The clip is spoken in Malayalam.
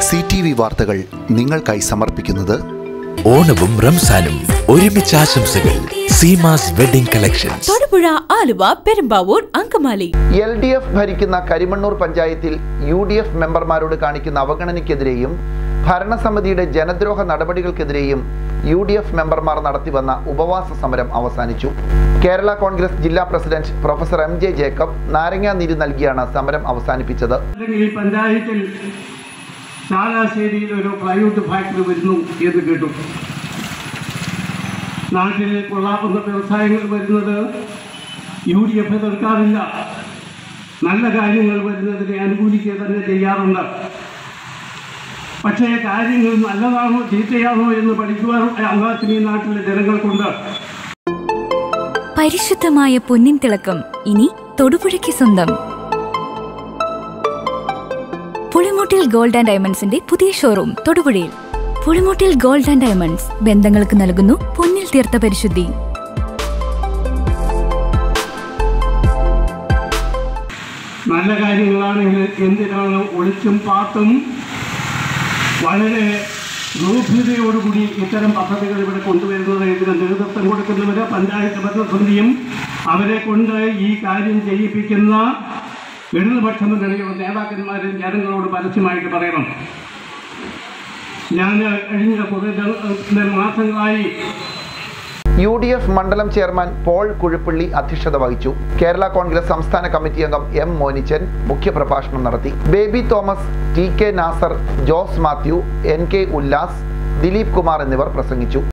സി ടി വി വാർത്തകൾ നിങ്ങൾക്കായി സമർപ്പിക്കുന്നത് ഓണവും റംസാനും ഒരുമിച്ച് ആശംസകൾ Seemas wedding collections Thodupuzha Aluva Perumbavoor Angamaly L D F ഭരിക്കുന്ന കരിമണ്ണൂർ പഞ്ചായത്തിൽ യു ഡി എഫ് മെമ്പർമാരോട് കാണിക്കുന്ന അവഗണനയ്ക്കെതിരെയും ഭരണസമിതിയുടെ ജനദ്രോഹ നടപടികൾക്കെതിരെയും യു ഡി എഫ് മെമ്പർമാർ നടത്തിവന്ന ഉപവാസ സമരം അവസാനിച്ചു കേരള കോൺഗ്രസ് ജില്ലാ president professor M J Jacob നാരങ്ങ നീര് നൽകിയാണ് സമരം അവസാനിപ്പിച്ചത് അല്ലെങ്കിൽ ഈ പഞ്ചായത്തിൽ ചാലാശ്ശേരിയിൽ ഒരു പ്ലൈവുഡ് ഫാക്ടറി വരുന്നു എന്ന് കേട്ടു നാട്ടിൽ കൊള്ളാവുന്ന വ്യവസായങ്ങൾ വരുന്നത് യു ഡി എഫ് എതിർക്കാറില്ല നല്ല കാര്യങ്ങൾ വരുന്നതിനെ അനുകൂലിക്കുക തന്നെ ചെയ്യാറുണ്ട് പക്ഷേ കാര്യങ്ങൾ നല്ലതാണോ ചീത്തയാണോ എന്ന് പഠിക്കുവാൻ അവകാശം ഈ നാട്ടിലെ ജനങ്ങൾക്കുണ്ട് പരിശുദ്ധമായ പൊന്നിൻ തിളക്കം ഇനി തൊടുപുഴയ്ക്ക് സ്വന്തം പുളിമൂട്ടിൽ ഗോൾഡ് ആൻഡ് ഡയമണ്ട്സിന്റെ പുതിയ ഷോറൂം തൊടുപുഴയിൽ പുളിമൂട്ടിൽ ഗോൾഡ് ആൻഡ് ഡയമണ്ട്സ് ബന്ധങ്ങൾക്ക് നൽകുന്നു പൊന്നിൽ തീർത്ത പരിശുദ്ധി നല്ല കാര്യങ്ങളാണെങ്കിൽ എന്തിനാണ് ഒളിച്ചും പാത്തും വളരെ ഗൂഢതയോടുകൂടി ഇത്തരം പദ്ധതികൾ ഇവിടെ കൊണ്ടുവരുന്നത് ഇതിന് നേതൃത്വം കൊടുക്കുന്നവർ പഞ്ചായത്ത് ഭരണസമിതിയും അവരെ കൊണ്ട് ഈ കാര്യം ചെയ്യിപ്പിക്കുന്ന ഇടതുപക്ഷ മുന്നണിയുടെ നേതാക്കന്മാരും ജനങ്ങളോട് പരസ്യമായിട്ട് പറയണം ഞാൻ കഴിഞ്ഞ കുറേ ദ- മാസങ്ങളായി യു ഡി എഫ് മണ്ഡലം ചെയർമാൻ പോൾ കുഴുപ്പള്ളി അധ്യക്ഷത വഹിച്ചു കേരള കോൺഗ്രസ് സംസ്ഥാന കമ്മിറ്റി അംഗം എം മോനിച്ചൻ മുഖ്യപ്രഭാഷണം നടത്തി Baby Thomas T K Nasar Jose Mathew N K Ullas Dileep Kumar എന്നിവർ പ്രസംഗിച്ചു